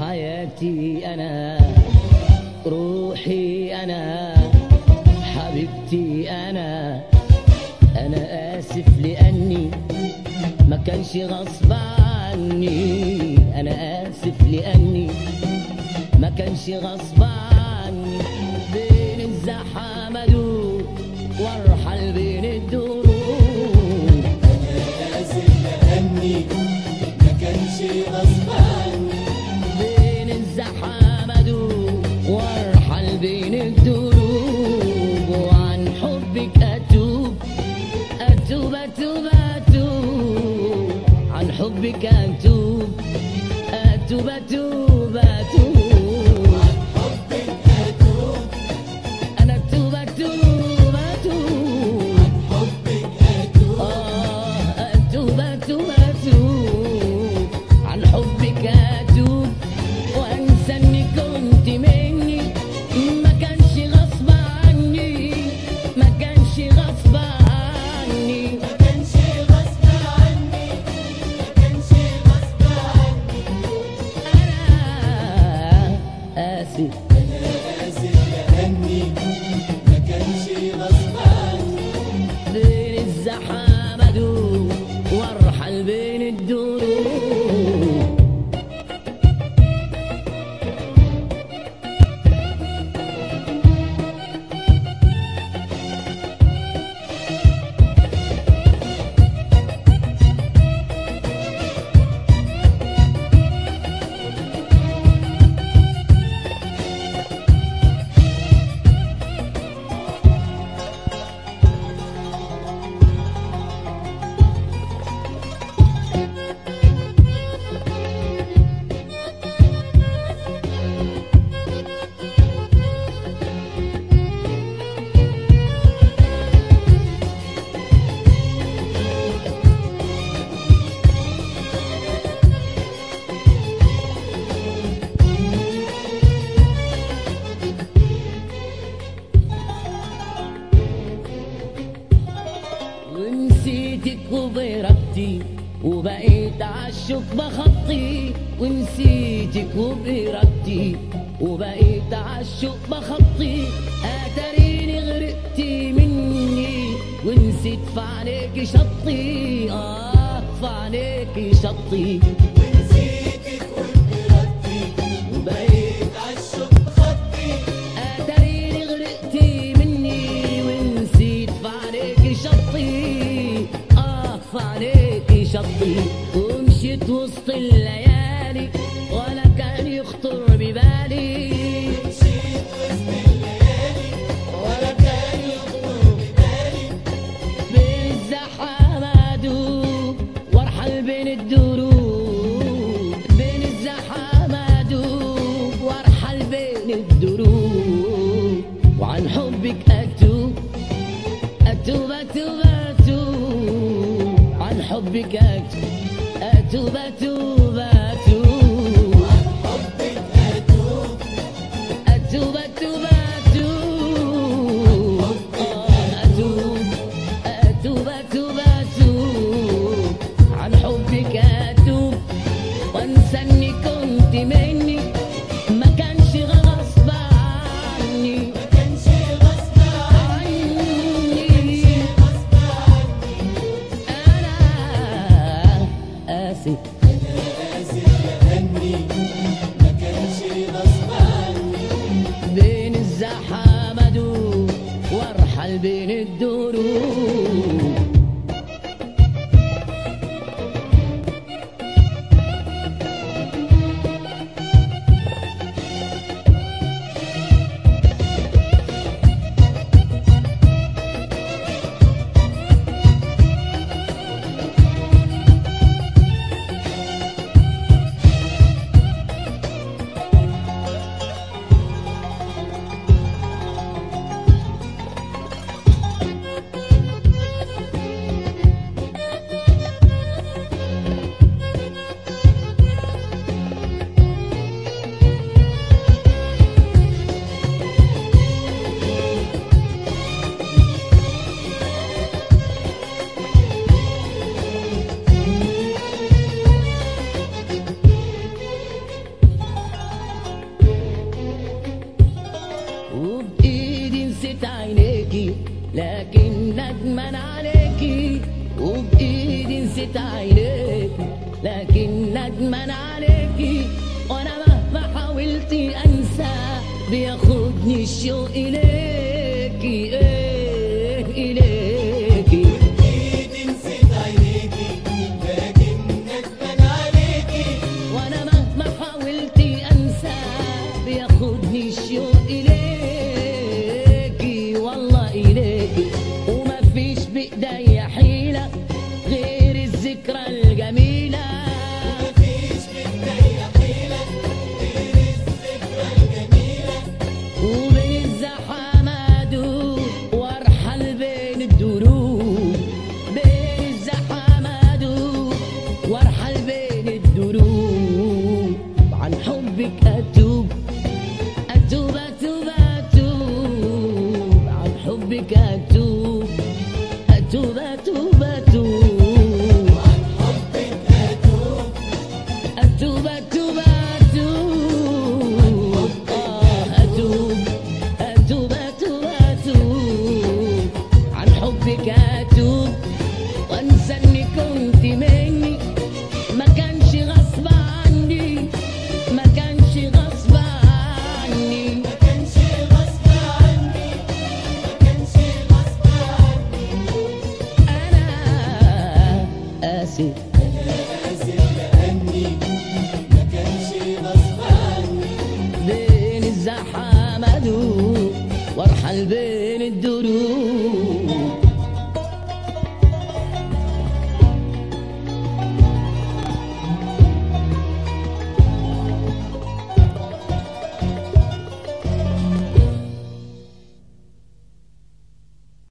حياتي أنا روحي أنا حبيبتي أنا أنا آسف لأني ما كانش غصب عني أنا آسف لأني ما كانش غصب عني بين الزحمة دول وارحل بين الدروب آسف لأني ما كانش غصب عني بين الزحمة دول وارحل بين الدروب وعن حبك أتوب أتوب أتوب أتوب عن حبك أتوب أتوب أتوب أتوب حبك أتوب أنا أتوب أتوب أتوب حبك أتوب آه أتوب أتوب أتوب عن حبك أتوب وأنسى إني كنت مني ما كانش غصب عني ما كانش غصب عني ما كانش غصب عني ما كانش غصب عني أنا آسف آسف لأني ما كانش غصب عني بين الزحمة دول وارحل بين الدروب ونسيتك وبإرادتي وبقيت عالشوك بخطي ونسيتك وبإرادتي وبقيت عالشوك بخطي أتريني غرقتي مني ونسيت في عليك شطي آه في عليك شطي ونسيتك وبإرادتي وبقيت عالشوق خطي أتريني غرقتي مني ونسيت في عليك شطي آه في عليك شطي ومشيت وسط الليالي ولا كان يخطر ببالي مشيت وسط الليالي ولا كان يخطر ببالي بين الزحمة دوب وارحل بين الدروب بين الزحمة دوب وارحل بين الدروب وعن حبك أتوب أتوب أتوب أتوب عن حبك أتوب أتوب أتوب أتوب حبك أتوب أتوب أتوب أتوب آه، أتوب أتوب أتوب أتوب عن حبك أتوب وأنسى إني كنت مني ما كانش غصب عني ما كانش غصب عني عني غصب عني أنا آسف آسف لأني ما كانش غصب عني بين الزحمة دوب وارحل بين الدروب عليكي وانا مهما حاولت انسى بياخدني الشوق اليكي ايه اليكي ايدي نسيت عينيكي لكن ندمان عليكي وانا مهما حاولت انسى بياخدني الشوق اليكي والله اليكي وما فيش بايديا حيله غير الذكرى الجميله مفيش بداية حيلة غير الذكرى الجميلة وبين الزحمة ادوب وارحل بين الدروب بين الزحمة ادوب وارحل بين الدروب عن حبك اتوب اتوب اتوب اتوب عن حبك اتوب اتوب اتوب اتوب عن حبك أتوب أتوب أتوب أتوب آه أتوب أتوب أتوب أتوب عن حبك أتوب وأنسى إني كنت مني ما كانش غصب عني ما كانش غصب عني ما كانش غصب عني ما كانش غصب عني أنا آسف